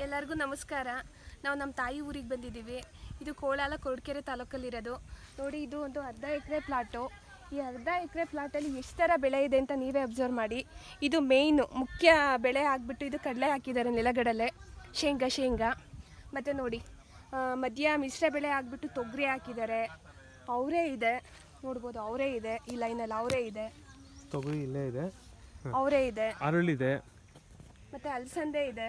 ಎಲ್ಲರಿಗೂ ನಮಸ್ಕಾರ ನಾವು ನಮ್ಮ ತಾಯಿ ಊರಿಗೆ ಬಂದಿದ್ದೀವಿ ಇದು ಕೋಲಾಲ ಕೊರಟಗೆರೆ ತಾಲೂಕಲ್ಲಿರೋದು ನೋಡಿ ಇದು ಒಂದು ಅರ್ಧ ಎಕರೆ ಪ್ಲಾಟು ಈ ಅರ್ಧ ಎಕರೆ ಪ್ಲಾಟಲ್ಲಿ ಎಷ್ಟು ಥರ ಬೆಳೆ ಇದೆ ಅಂತ ನೀವೇ ಅಬ್ಸರ್ವ್ ಮಾಡಿ ಇದು ಮೇಯ್ನು ಮುಖ್ಯ ಬೆಳೆ ಆಗಿಬಿಟ್ಟು ಇದು ಕಡಲೆ ಹಾಕಿದ್ದಾರೆ ನೆಲಗಡಲೆ ಶೇಂಗಾ ಶೇಂಗಾ ಮತ್ತು ನೋಡಿ ಆ, ಮಧ್ಯ ಮಿಶ್ರ ಬೆಳೆ ಆಗಿಬಿಟ್ಟು ತೊಗರಿ ಹಾಕಿದ್ದಾರೆ ಅವರೇ ಇದೆ ನೋಡ್ಬೋದು ಅವರೇ ಇದೆ ಈ ಲೈನಲ್ಲಿ ಅವರೇ ಇದೆ ತೊಗರಿ ಇಲ್ಲೇ ಇದೆ ಅವರೇ ಇದೆ ಅರಳಿದೆ ಮತ್ತು ಅಲಸಂದೆ ಇದೆ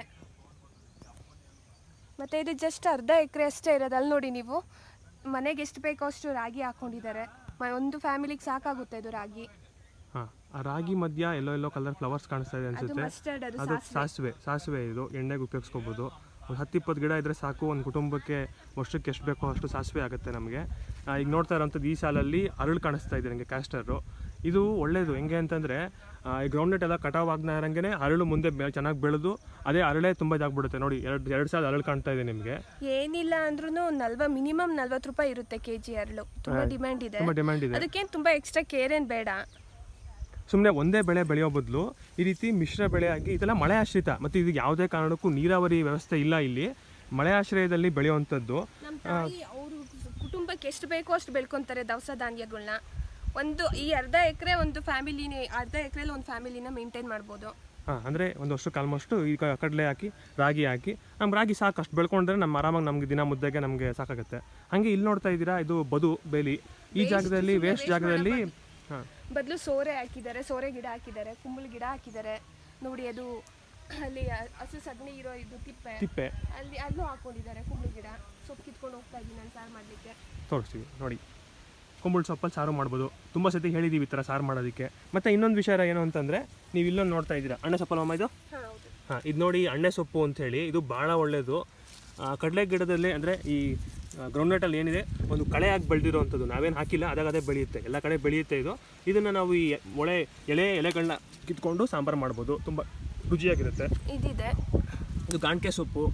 ಮತ್ತು ಇದು ಜಸ್ಟ್ ಅರ್ಧ ಎಕರೆ ಅಷ್ಟೇ ಇರೋದು ಅಲ್ಲಿ ನೋಡಿ ನೀವು ಮನೆಗೆ ಎಷ್ಟು ಬೇಕೋ ಅಷ್ಟು ರಾಗಿ ಹಾಕ್ಕೊಂಡಿದ್ದಾರೆ ಮ- ಒಂದು ಫ್ಯಾಮಿಲಿಗೆ ಸಾಕಾಗುತ್ತೆ ಇದು ರಾಗಿ ಹಾಂ ಆ ರಾಗಿ ಮಧ್ಯ ಎಲ್ಲೋ ಎಲ್ಲೋ ಕಲರ್ ಫ್ಲವರ್ಸ್ ಕಾಣಿಸ್ತಾ ಇದೆ ಅದು ಅನ್ಸುತ್ತೆ ಮಸ್ಟರ್ಡ್ ಅದು ಅದು ಸಾಸಿವೆ ಸಾಸಿವೆ ಸಾಸಿವೆ ಇದು ಎಣ್ಣೆಗೆ ಉಪಯೋಗಿಸ್ಕೋಬೋದು ಒಂದು ಹತ್ತು ಇಪ್ಪತ್ತು ಗಿಡ ಇದ್ದರೆ ಸಾಕು ಒಂದು ಕುಟುಂಬಕ್ಕೆ ವರ್ಷಕ್ಕೆ ಎಷ್ಟು ಬೇಕೋ ಅಷ್ಟು ಸಾಸಿವೆ ಆಗುತ್ತೆ ನಮಗೆ ಈಗ ನೋಡ್ತಾ ಇರೋಂಥದ್ದು ಈ ಸಾಲಲ್ಲಿ ಅರಳು ಕಾಣಿಸ್ತಾ ಇದೆ ನನಗೆ ಕ್ಯಾಸ್ಟರು ಇದು ಒಳ್ಳೆಯದು ಹೆಂಗೆ ಅಂತಂದರೆ ಈ ಗ್ರೌಂಡ್ನೆಟ್ ಎಲ್ಲ ಕಟಾವ್ ಆಗ್ತಾ ಇರೋಂಗೆ ಅರಳು ಮುಂದೆ ಚೆನ್ನಾಗಿ ಬೆಳೆದು ಅದೇ ಅರಳೇ ತುಂಬ ಇದಾಗ್ಬಿಡುತ್ತೆ ನೋಡಿ ಎರಡು ಎರಡು ಸಾಲ ಅರಳು ಕಾಣ್ತಾ ಇದೆ ನಿಮಗೆ ಏನಿಲ್ಲ ಅಂದ್ರೂ ನಲ್ವ ಮಿನಿಮಮ್ ನಲ್ವತ್ತು ರೂಪಾಯಿ ಇರುತ್ತೆ ಕೆ ಜಿ ಅರಳು ತುಂಬ ಡಿಮ್ಯಾಂಡ್ ಇದೆ ತುಂಬ ಡಿಮ್ಯಾಂಡ್ ಇದೆ ಅದಕ್ಕೇನು ತುಂಬ ಎಕ್ಸ್ಟ್ರಾ ಕೇರ್ ಏನು ಬೇಡ ಸುಮ್ಮನೆ ಒಂದೇ ಬೆಳೆ ಬೆಳೆಯೋ ಬದಲು ಈ ರೀತಿ ಮಿಶ್ರ ಬೆಳೆ ಆಗಿ ಇದೆಲ್ಲ ಮಳೆ ಆಶ್ರಿತ ಮತ್ತು ಇದು ಯಾವುದೇ ಕಾರಣಕ್ಕೂ ನೀರಾವರಿ ವ್ಯವಸ್ಥೆ ಇಲ್ಲ ಇಲ್ಲಿ ಮಳೆ ಆಶ್ರಯದಲ್ಲಿ ಬೆಳೆಯುವಂಥದ್ದು ನಮ್ಮ ತಾಯಿ ಅವರು ಕುಟುಂಬಕ್ಕೆ ಎಷ್ಟು ಬೇಕೋ ಅಷ್ಟು ಬೆಳ್ಕೊತಾರೆ ದವಸ ಧಾನ್ಯಗಳನ್ನ ಒಂದು ಈ ಅರ್ಧ ಎಕರೆ ಒಂದು ಫ್ಯಾಮಿಲಿನೇ ಅರ್ಧ ಎಕರೆಲಿ ಒಂದು ಫ್ಯಾಮಿಲಿನ ಮೇಂಟೈನ್ ಮಾಡ್ಬೋದು ಹಾಂ ಅಂದರೆ ಒಂದು ವರ್ಷಕ್ಕೆ ಆಲ್ಮೋಸ್ಟು ಈಗ ಕಡಲೆ ಹಾಕಿ ರಾಗಿ ಹಾಕಿ ನಮ್ಮ ರಾಗಿ ಸಾಕು ಅಷ್ಟು ಬೆಳ್ಕೊಂಡ್ರೆ ನಮ್ಮ ಆರಾಮಾಗಿ ನಮಗೆ ದಿನ ಮುದ್ದೆಗೆ ನಮಗೆ ಸಾಕಾಗುತ್ತೆ ಹಾಗೆ ಇಲ್ಲಿ ನೋಡ್ತಾ ಇದ್ದೀರಾ ಇದು ಬದು ಬೇಲಿ ಈ ಜಾಗದಲ್ಲಿ ವೇಸ್ಟ್ ಜಾಗದಲ್ಲಿ ಹಾಂ ಬದಲು ಸೋರೆ ಹಾಕಿದ್ದಾರೆ ಸೋರೆ ಗಿಡ ಹಾಕಿದ್ದಾರೆ ಕುಂಬಳ ಗಿಡ ಹಾಕಿದ್ದಾರೆ ನೋಡಿ ಅದು ಅಲ್ಲಿ ಹ- ಹಸು ಸಗಣಿ ಇರೋ ಇದು ತಿಪ್ಪೆ ತಿಪ್ಪೆ ಅಲ್ಲಿ ಅಲ್ಲೂ ಹಾಕೊಂಡಿದ್ದಾರೆ ಕುಂಬಳ ಗಿಡ ಸೊಪ್ಪು ಕಿತ್ಕೊಂಡು ಹೋಗ್ತಾ ಇದ್ದೀನಿ ನಾನು ಸಾರು ಮಾಡಲಿಕ್ಕೆ ತೋರಿಸ್ತೀವಿ ನೋಡಿ ಕುಂಬಳ ಸೊಪ್ಪಲ್ಲಿ ಸಾರು ಮಾಡ್ಬೋದು ತುಂಬ ಸತಿ ಹೇಳಿದ್ದೀವಿ ಈ ಥರ ಸಾರು ಮಾಡೋದಕ್ಕೆ ಮತ್ತು ಇನ್ನೊಂದು ವಿಚಾರ ಏನು ಅಂತಂದರೆ ನೀವು ಇಲ್ಲೊಂದು ನೋಡ್ತಾ ಇದ್ದೀರಾ ಅಣ್ಣ ಸೊಪ್ಪಲ್ಲಮ್ಮ ಇದು ಹಾಂ ಹೌದು ಹಾಂ ಇದು ನೋಡಿ ಅಣ್ಣೆ ಸೊಪ್ಪು ಅಂಥೇಳಿ ಇದು ಭಾಳ ಒಳ್ಳೆಯದು ಕಡಲೆ ಗಿಡದಲ್ಲಿ ಅಂದರೆ ಈ ಗ್ರೌಂಡ್ನಟಲ್ಲಿ ಏನಿದೆ ಒಂದು ಕಳೆಯಾಗಿ ಬೆಳೆದಿರೋವಂಥದ್ದು ನಾವೇನು ಹಾಕಿಲ್ಲ ಅದಾಗ ಅದೇ ಬೆಳೆಯುತ್ತೆ ಎಲ್ಲ ಕಡೆ ಬೆಳೆಯುತ್ತೆ ಇದು ಇದನ್ನು ನಾವು ಈ ಒಳೆ ಎಳೆ ಎಲೆಗಳನ್ನ ಕಿತ್ಕೊಂಡು ಸಾಂಬಾರು ಮಾಡ್ಬೋದು ತುಂಬ ರುಚಿಯಾಗಿರುತ್ತೆ ಇದಿದೆ ಇದು ಗಾಂಡ್ಕೆ ಸೊಪ್ಪು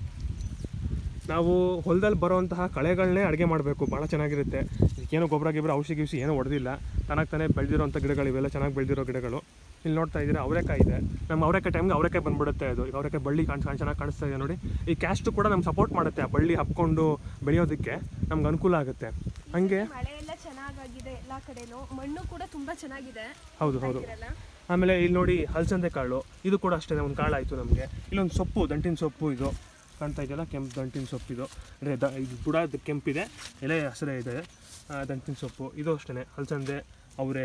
ನಾವು ಹೊಲದಲ್ಲಿ ಬರೋವಂತಹ ಕಳೆಗಳನ್ನೇ ಅಡುಗೆ ಮಾಡಬೇಕು ಭಾಳ ಚೆನ್ನಾಗಿರುತ್ತೆ ಇದಕ್ಕೇನೋ ಗೊಬ್ಬರ ಗಿಬ್ಬರ ಔಷಧಿ ಗಿಷಿ ಏನೂ ಹೊಡೆದಿಲ್ಲ ತನಗೆ ತಾನೇ ಬೆಳೆದಿರೋಂಥ ಗಿಡಗಳು ಇವೆಲ್ಲ ಚೆನ್ನಾಗಿ ಬೆಳೆದಿರೋ ಗಿಡಗಳು ಇಲ್ಲಿ ನೋಡ್ತಾ ಇದ್ದೀರಾ ಅವರೆಕಾಯಿ ಇದೆ ನಮ್ಮ ಅವರೆಕಾಯಿ ಟೈಮ್ಗೆ ಅವರೆಕಾಯಿ ಬಂದ್ಬಿಡುತ್ತೆ ಅದು ಈಗ ಅವರೆಕಾಯಿ ಬಳ್ಳಿ ಕಾಣ್ ಕಾಣ್ ಚೆನ್ನಾಗಿ ಕಾಣಿಸ್ತಾ ಇದೆ ನೋಡಿ ಈ ಕ್ಯಾಸ್ಟು ಕೂಡ ನಮ್ಗೆ ಸಪೋರ್ಟ್ ಮಾಡುತ್ತೆ ಆ ಬಳ್ಳಿ ಹಬ್ಕೊಂಡು ಬೆಳೆಯೋದಕ್ಕೆ ನಮ್ಗೆ ಅನುಕೂಲ ಆಗುತ್ತೆ ಹಾಗೆ ಮಳೆ ಎಲ್ಲ ಚೆನ್ನಾಗಾಗಿದೆ ಎಲ್ಲ ಕಡೆನೂ ಮಣ್ಣು ಕೂಡ ತುಂಬ ಚೆನ್ನಾಗಿದೆ ಹೌದು ಹೌದು ಇರಲ್ಲ ಆಮೇಲೆ ಇಲ್ಲಿ ನೋಡಿ ಹಲಸಂದೆ ಕಾಳು ಇದು ಕೂಡ ಅಷ್ಟೇ ಒಂದು ಕಾಳಾಯಿತು ನಮಗೆ ಇಲ್ಲೊಂದು ಸೊಪ್ಪು ದಂಟಿನ ಸೊಪ್ಪು ಇದು ಕಾಣ್ತಾ ಇದೆಯಲ್ಲ ಕೆಂಪು ದಂಟಿನ ಸೊಪ್ಪು ಇದು ಅಂದರೆ ದ ಇದು ಬುಡ ಕೆಂಪಿದೆ ಎಲೆ ಹಸಿರೇ ಇದೆ ಆ, ದಂಟಿನ ಸೊಪ್ಪು ಇದು ಅಷ್ಟೇ ಹಲಸಂದೆ ಅವರೆ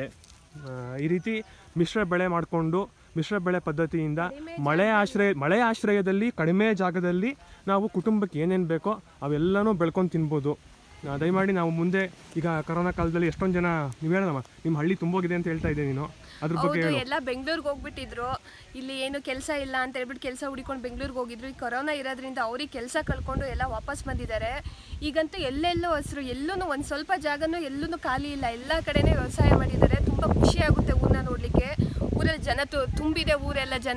ಈ ರೀತಿ ಮಿಶ್ರ ಬೆಳೆ ಮಾಡಿಕೊಂಡು ಮಿಶ್ರ ಬೆಳೆ ಪದ್ಧತಿಯಿಂದ ಮಳೆ ಆಶ್ರಯ ಮಳೆ ಆಶ್ರಯದಲ್ಲಿ ಕಡಿಮೆ ಜಾಗದಲ್ಲಿ ನಾವು ಕುಟುಂಬಕ್ಕೆ ಏನೇನು ಬೇಕೋ ಅವೆಲ್ಲನೂ ಬೆಳ್ಕೊಂಡು ತಿನ್ಬೋದು ಆ, ದಯಮಾಡಿ ನಾವು ಮುಂದೆ ಈಗ ಕರೋನಾ ಕಾಲದಲ್ಲಿ ಎಷ್ಟೊಂದು ಜನ ನೀವು ಹೇಳೋಣ ನಿಮ್ಮ ಹಳ್ಳಿ ತುಂಬೋಗಿದೆ ಅಂತ ಹೇಳ್ತಾ ಇದ್ದೆ ನೀನು ಅದ್ರ ಬಗ್ಗೆ ಹೌದು ಹೇಳು ಎಲ್ಲ ಬೆಂಗಳೂರಿಗೆ ಹೋಗ್ಬಿಟ್ಟಿದ್ರು ಇಲ್ಲಿ ಏನು ಕೆಲಸ ಇಲ್ಲ ಅಂತ ಹೇಳ್ಬಿಟ್ಟು ಕೆಲಸ ಹುಡಿಕೊಂಡು ಬೆಂಗಳೂರಿಗೆ ಹೋಗಿದ್ರು ಈ ಕೊರೋನಾ ಇರೋದ್ರಿಂದ ಅವ್ರಿಗೆ ಕೆಲಸ ಕಳ್ಕೊಂಡು ಎಲ್ಲ ವಾಪಸ್ ಬಂದಿದ್ದಾರೆ ಈಗಂತೂ ಎಲ್ಲೆಲ್ಲೂ ಹಸಿರು ಎಲ್ಲೂ ಒಂದು ಸ್ವಲ್ಪ ಜಾಗನೂ ಎಲ್ಲೂ ಖಾಲಿ ಇಲ್ಲ ಎಲ್ಲ ಕಡೆನೇ ವ್ಯವಸಾಯ ಮಾಡಿದ್ದಾರೆ ತುಂಬ ಖುಷಿ ಆಗುತ್ತೆ ಊರನ್ನ ನೋಡಲಿಕ್ಕೆ ಊರಲ್ಲಿ ಜನ ತು- ತುಂಬಿದೆ ಊರೆಲ್ಲ ಜನ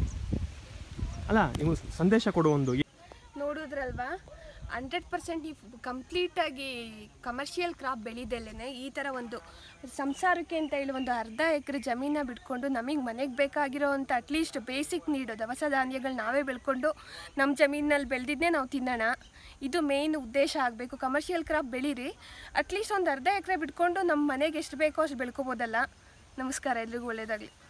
ಅಲ್ಲ ನೀವು ಸಂದೇಶ ಕೊಡು ಒಂದು ನೋಡಿದ್ರಲ್ವಾ ಹಂಡ್ರೆಡ್ ಪರ್ಸೆಂಟ್ ಈ ಕಂಪ್ಲೀಟಾಗಿ ಕಮರ್ಷಿಯಲ್ ಕ್ರಾಪ್ ಬೆಳೆದಲ್ಲೇ ಈ ಥರ ಒಂದು ಸಂಸಾರಕ್ಕೆ ಅಂತ ಹೇಳಿ ಒಂದು ಅರ್ಧ ಎಕರೆ ಜಮೀನ ಬಿಟ್ಕೊಂಡು ನಮಗೆ ಮನೆಗೆ ಬೇಕಾಗಿರೋ ಅಂಥ ಅಟ್ಲೀಸ್ಟ್ ಬೇಸಿಕ್ ನೀಡು ದವಸ ಧಾನ್ಯಗಳು ನಾವೇ ಬೆಳ್ಕೊಂಡು ನಮ್ಮ ಜಮೀನಲ್ಲಿ ಬೆಳೆದಿದ್ದೇ ನಾವು ತಿನ್ನೋಣ ಇದು ಮೇನ್ ಉದ್ದೇಶ ಆಗಬೇಕು ಕಮರ್ಷಿಯಲ್ ಕ್ರಾಪ್ ಬೆಳೀರಿ ಅಟ್ಲೀಸ್ಟ್ ಒಂದು ಅರ್ಧ ಎಕರೆ ಬಿಟ್ಕೊಂಡು ನಮ್ಮ ಮನೆಗೆ ಎಷ್ಟು ಬೇಕೋ ಅಷ್ಟು ಬೆಳ್ಕೊಬೋದಲ್ಲ ನಮಸ್ಕಾರ ಎಲ್ರಿಗೂ ಒಳ್ಳೆಯದಾಗಲಿ